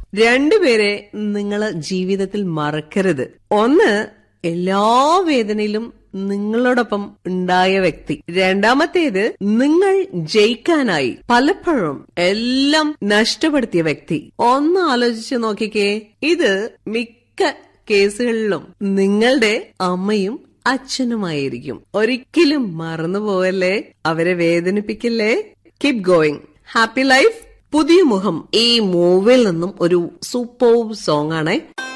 രണ്ടുപേരെ നിങ്ങൾ ജീവിതത്തിൽ മറക്കരുത് ഒന്ന് എല്ലാ വേദനയിലും നിങ്ങളോടൊപ്പം ഉണ്ടായ വ്യക്തി രണ്ടാമത്തേത് നിങ്ങൾ ജയിക്കാനായി പലപ്പോഴും എല്ലാം നഷ്ടപ്പെടുത്തിയ വ്യക്തി ഒന്ന് ആലോചിച്ച് നോക്കിക്കേ ഇത് മിക്ക കേസുകളിലും നിങ്ങളുടെ അമ്മയും അച്ഛനുമായിരിക്കും ഒരിക്കലും മറന്നു പോവല്ലേ അവരെ വേദനിപ്പിക്കില്ലേ കീപ് ഗോയിങ് ഹാപ്പി ലൈഫ് പുതിയ മുഖം ഈ മൂവിൽ നിന്നും ഒരു സൂപ്പർ സോങ് ആണ്